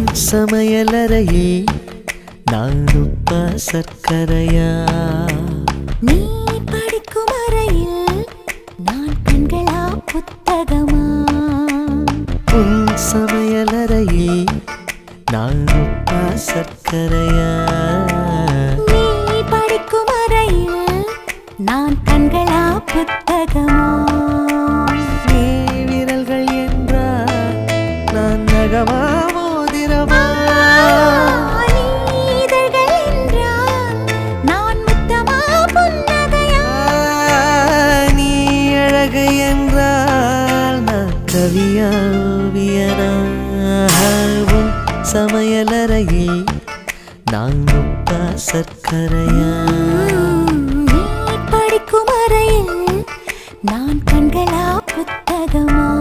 சமையலறையே நான் உப்பா சர்க்கரையா நீ படிக்கும் அறையில் நான் கண்களா புத்தகமா உன் சமையலறையே நான் உப்பா சர்க்கரையா நீ படிக்கும் அறையில் நான் கண்களா புத்தகமா நீ விரல்கள் என்றால் நான் நகமா மோதிரமா நீ இதழ்கள் என்றால் நான் முத்தமா புன்னகையா நீ அழகு என்றால் நான் கவியா ஓவியனா உன் சமையலறையே நான் உப்பா சர்க்கரையா நீ படிக்கும் அறையில் நான் கண்களா புத்தகமா